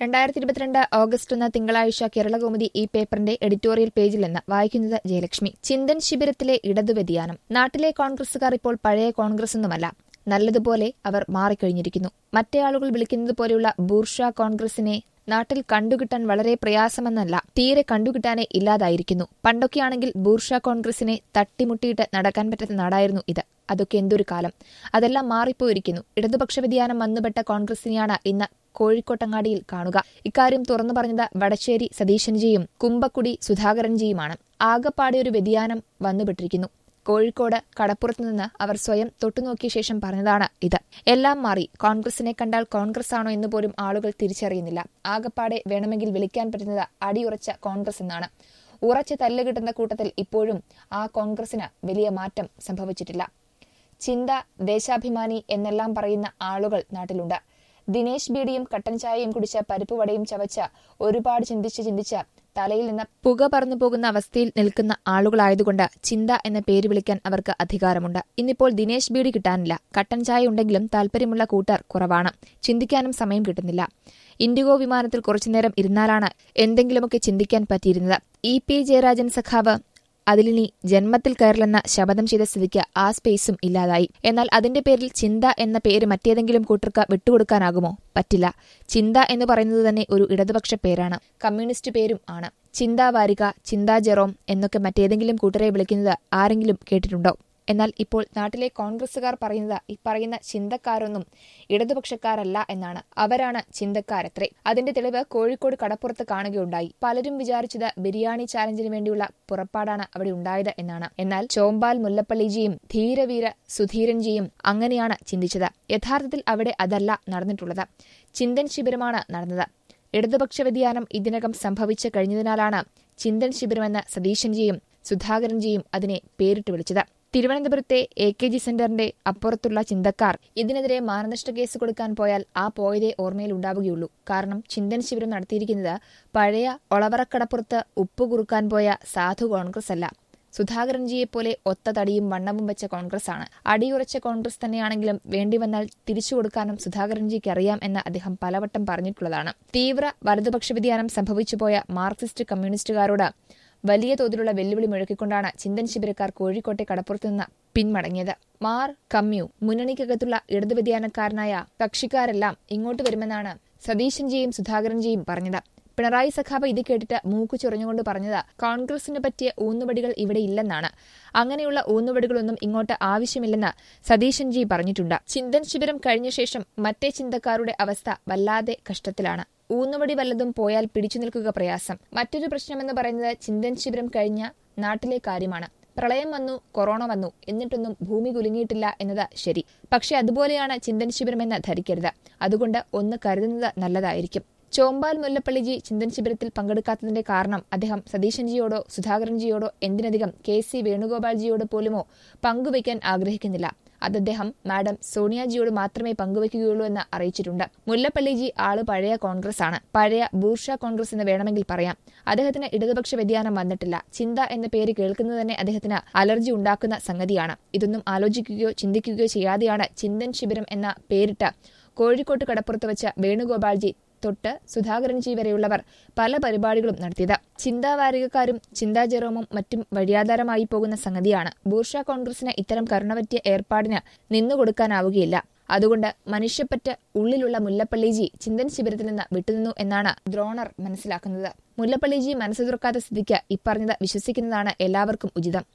രണ്ടായിരത്തി ഇരുപത്തിരണ്ട് ഓഗസ്റ്റ് ഒന്ന് തിങ്കളാഴ്ച കേരളകൗമുദി ഈ പേപ്പറിന്റെ എഡിറ്റോറിയൽ പേജിൽ നിന്ന് വായിക്കുന്നത് ജയലക്ഷ്മി ചിന്തൻ ശിബിരത്തിലെ ഇടതു വ്യതിയാനം നാട്ടിലെ കോൺഗ്രസുകാർ ഇപ്പോൾ പഴയ കോൺഗ്രസൊന്നുമല്ല നല്ലതുപോലെ അവർ മാറിക്കഴിഞ്ഞിരിക്കുന്നു മറ്റേ ആളുകൾ വിളിക്കുന്നത് പോലെയുള്ള ബൂർഷ കോൺഗ്രസിനെ നാട്ടിൽ കണ്ടുകിട്ടാൻ വളരെ പ്രയാസമെന്നല്ല തീരെ കണ്ടുകിട്ടാനേ ഇല്ലാതായിരിക്കുന്നു പണ്ടൊക്കെയാണെങ്കിൽ ബൂർഷ കോൺഗ്രസിനെ തട്ടിമുട്ടിയിട്ട് നടക്കാൻ പറ്റാത്ത നാടായിരുന്നു ഇത് അതൊക്കെ എന്തൊരു കാലം അതെല്ലാം മാറിപ്പോയിരിക്കുന്നു ഇടതുപക്ഷ വ്യതിയാനം വന്നുപെട്ട കോൺഗ്രസിനെയാണ് ഇന്ന് കോഴിക്കോട്ടങ്ങാടിയിൽ കാണുക ഇക്കാര്യം തുറന്നു പറഞ്ഞത് വടശ്ശേരി സതീശൻജിയും കുമ്പക്കുടി സുധാകരൻജിയുമാണ് ആകപ്പാടെ ഒരു വ്യതിയാനം വന്നുപെട്ടിരിക്കുന്നു കോഴിക്കോട് കടപ്പുറത്തു നിന്ന് അവർ സ്വയം തൊട്ടുനോക്കിയ ശേഷം പറഞ്ഞതാണ് ഇത് എല്ലാം മാറി കോൺഗ്രസിനെ കണ്ടാൽ കോൺഗ്രസ് ആണോ എന്ന് പോലും ആളുകൾ തിരിച്ചറിയുന്നില്ല ആകപ്പാടെ വേണമെങ്കിൽ വിളിക്കാൻ പറ്റുന്നത് അടിയുറച്ച കോൺഗ്രസ് എന്നാണ് ഉറച്ച തല്ല് കിട്ടുന്ന കൂട്ടത്തിൽ ഇപ്പോഴും ആ കോൺഗ്രസിന് വലിയ മാറ്റം സംഭവിച്ചിട്ടില്ല ചിന്ത ദേശാഭിമാനി എന്നെല്ലാം പറയുന്ന ആളുകൾ നാട്ടിലുണ്ട് ദിനേശ് ബീഡിയും കട്ടൻ ചായയും കുടിച്ച പരിപ്പ് വടയും ചവച്ച ഒരുപാട് ചിന്തിച്ച് ചിന്തിച്ച് തലയിൽ നിന്ന് പുക പറന്നു പോകുന്ന അവസ്ഥയിൽ നിൽക്കുന്ന ആളുകളായതുകൊണ്ട് ചിന്ത എന്ന പേര് വിളിക്കാൻ അവർക്ക് അധികാരമുണ്ട് ഇന്നിപ്പോൾ ദിനേശ് ബീഡി കിട്ടാനില്ല കട്ടൻ ചായ ഉണ്ടെങ്കിലും താല്പര്യമുള്ള കൂട്ടർ കുറവാണ് ചിന്തിക്കാനും സമയം കിട്ടുന്നില്ല ഇൻഡിഗോ വിമാനത്തിൽ കുറച്ചുനേരം ഇരുന്നാലാണ് എന്തെങ്കിലുമൊക്കെ ചിന്തിക്കാൻ പറ്റിയിരുന്നത് ഇ പി ജയരാജൻ സഖാവ് അതിലിനി ജന്മത്തിൽ കയറില്ലെന്ന ശപഥം ചെയ്ത സ്ഥിതിക്ക് ആ സ്പേസും ഇല്ലാതായി എന്നാൽ അതിന്റെ പേരിൽ ചിന്ത എന്ന പേര് മറ്റേതെങ്കിലും കൂട്ടർക്ക് വിട്ടുകൊടുക്കാനാകുമോ പറ്റില്ല ചിന്ത എന്ന് പറയുന്നത് തന്നെ ഒരു ഇടതുപക്ഷ പേരാണ് കമ്മ്യൂണിസ്റ്റ് പേരും ആണ് ചിന്താ വാരിക ചിന്താ ജെറോം എന്നൊക്കെ മറ്റേതെങ്കിലും കൂട്ടരെ വിളിക്കുന്നത് ആരെങ്കിലും കേട്ടിട്ടുണ്ടോ എന്നാൽ ഇപ്പോൾ നാട്ടിലെ കോൺഗ്രസുകാർ പറയുന്നത് ഈ പറയുന്ന ചിന്തക്കാരൊന്നും ഇടതുപക്ഷക്കാരല്ല എന്നാണ് അവരാണ് ചിന്തക്കാരത്രേ അതിന്റെ തെളിവ് കോഴിക്കോട് കടപ്പുറത്ത് കാണുകയുണ്ടായി പലരും വിചാരിച്ചത് ബിരിയാണി ചാലഞ്ചിന് വേണ്ടിയുള്ള പുറപ്പാടാണ് അവിടെ ഉണ്ടായത് എന്നാണ് എന്നാൽ ചോമ്പാൽ മുല്ലപ്പള്ളിജിയും ധീരവീര സുധീരൻജിയും അങ്ങനെയാണ് ചിന്തിച്ചത് യഥാർത്ഥത്തിൽ അവിടെ അതല്ല നടന്നിട്ടുള്ളത് ചിന്തൻ ശിബിരമാണ് നടന്നത് ഇടതുപക്ഷ വ്യതിയാനം ഇതിനകം സംഭവിച്ചു കഴിഞ്ഞതിനാലാണ് ചിന്തൻ ശിബിരമെന്ന് സതീശൻജിയും സുധാകരൻജിയും അതിനെ പേരിട്ട് വിളിച്ചത് തിരുവനന്തപുരത്തെ എ കെ ജി സെന്ററിന്റെ അപ്പുറത്തുള്ള ചിന്തക്കാർ ഇതിനെതിരെ മാനനഷ്ട കേസ് കൊടുക്കാൻ പോയാൽ ആ പോയതേ ഓർമ്മയിൽ ഉണ്ടാവുകയുള്ളൂ കാരണം ചിന്തൻ ശിബിരം നടത്തിയിരിക്കുന്നത് പഴയ ഒളവറക്കടപ്പുറത്ത് ഉപ്പ് കുറുക്കാൻ പോയ സാധു കോൺഗ്രസ് അല്ല സുധാകരൻജിയെപ്പോലെ ഒത്ത തടിയും വണ്ണവും വെച്ച കോൺഗ്രസാണ് അടിയുറച്ച കോൺഗ്രസ് തന്നെയാണെങ്കിലും വേണ്ടിവന്നാൽ തിരിച്ചു കൊടുക്കാനും സുധാകരൻജിക്ക് അറിയാം എന്ന് അദ്ദേഹം പലവട്ടം പറഞ്ഞിട്ടുള്ളതാണ് തീവ്ര വലതുപക്ഷ വ്യതിയാനം സംഭവിച്ചുപോയ മാർക്സിസ്റ്റ് കമ്മ്യൂണിസ്റ്റുകാരോട് വലിയ തോതിലുള്ള വെല്ലുവിളി മുഴക്കിക്കൊണ്ടാണ് ചിന്തൻ ശിബിരക്കാർ കോഴിക്കോട്ടെ കടപ്പുറത്തു നിന്ന് പിന്മടങ്ങിയത് മാർ കമ്മ്യു മുന്നണിക്കകത്തുള്ള ഇടതു വ്യതിയാനക്കാരനായ കക്ഷിക്കാരെല്ലാം ഇങ്ങോട്ട് വരുമെന്നാണ് സതീശൻജിയും സുധാകരൻജിയും പറഞ്ഞത് പിണറായി സഖാബ് ഇത് കേട്ടിട്ട് മൂക്കു ചൊറിഞ്ഞുകൊണ്ട് പറഞ്ഞത് കോൺഗ്രസിന് പറ്റിയ ഊന്നുവടികൾ ഇവിടെ ഇല്ലെന്നാണ് അങ്ങനെയുള്ള ഊന്നുവടികളൊന്നും ഇങ്ങോട്ട് ആവശ്യമില്ലെന്ന് സതീശൻജി പറഞ്ഞിട്ടുണ്ട് ചിന്തൻ ശിബിരം കഴിഞ്ഞ ശേഷം മറ്റേ ചിന്തക്കാരുടെ അവസ്ഥ വല്ലാതെ കഷ്ടത്തിലാണ് ഊന്നുവടി വല്ലതും പോയാൽ പിടിച്ചു നിൽക്കുക പ്രയാസം മറ്റൊരു പ്രശ്നമെന്ന് പറയുന്നത് ചിന്തൻ ശിബിരം കഴിഞ്ഞ നാട്ടിലെ കാര്യമാണ് പ്രളയം വന്നു കൊറോണ വന്നു എന്നിട്ടൊന്നും ഭൂമി കുലുങ്ങിയിട്ടില്ല എന്നത് ശരി പക്ഷെ അതുപോലെയാണ് ചിന്തൻ ശിബിരമെന്ന് ധരിക്കരുത് അതുകൊണ്ട് ഒന്ന് കരുതുന്നത് നല്ലതായിരിക്കും ചോമ്പാൽ മുല്ലപ്പള്ളിജി ചിന്തൻ ശിബിരത്തിൽ പങ്കെടുക്കാത്തതിന്റെ കാരണം അദ്ദേഹം സതീശൻജിയോടോ സുധാകരൻജിയോടോ എന്തിനധികം കെ സി വേണുഗോപാൽജിയോട് പോലുമോ പങ്കുവയ്ക്കാൻ ആഗ്രഹിക്കുന്നില്ല അത് അദ്ദേഹം മാഡം സോണിയാജിയോട് മാത്രമേ പങ്കുവയ്ക്കുകയുള്ളൂ എന്ന് അറിയിച്ചിട്ടുണ്ട് മുല്ലപ്പള്ളിജി ആള് പഴയ കോൺഗ്രസ് ആണ് പഴയ ബൂർഷ കോൺഗ്രസ് എന്ന് വേണമെങ്കിൽ പറയാം അദ്ദേഹത്തിന് ഇടതുപക്ഷ വ്യതിയാനം വന്നിട്ടില്ല ചിന്ത എന്ന പേര് കേൾക്കുന്നത് തന്നെ അദ്ദേഹത്തിന് അലർജി ഉണ്ടാക്കുന്ന സംഗതിയാണ് ഇതൊന്നും ആലോചിക്കുകയോ ചിന്തിക്കുകയോ ചെയ്യാതെയാണ് ചിന്തൻ ശിബിരം എന്ന പേരിട്ട് കോഴിക്കോട്ട് കടപ്പുറത്ത് വെച്ച വേണുഗോപാൽജി തൊട്ട് സുധാകരൻജി വരെയുള്ളവർ പല പരിപാടികളും നടത്തിയത് ചിന്താവാരികക്കാരും ചിന്താ ജെറോമും മറ്റും വഴിയാധാരമായി പോകുന്ന സംഗതിയാണ് ബൂർഷ കോൺഗ്രസിന് ഇത്തരം കരുണപറ്റിയ ഏർപ്പാടിന് നിന്നുകൊടുക്കാനാവുകയില്ല അതുകൊണ്ട് മനുഷ്യപ്പറ്റ് ഉള്ളിലുള്ള മുല്ലപ്പള്ളിജി ചിന്തൻ ശിബിരത്തിൽ നിന്ന് വിട്ടുനിന്നു എന്നാണ് ദ്രോണർ മനസ്സിലാക്കുന്നത് മുല്ലപ്പള്ളിജി മനസ്സ് തുറക്കാത്ത സ്ഥിതിക്ക് ഇപ്പറഞ്ഞത് വിശ്വസിക്കുന്നതാണ് എല്ലാവർക്കും ഉചിതം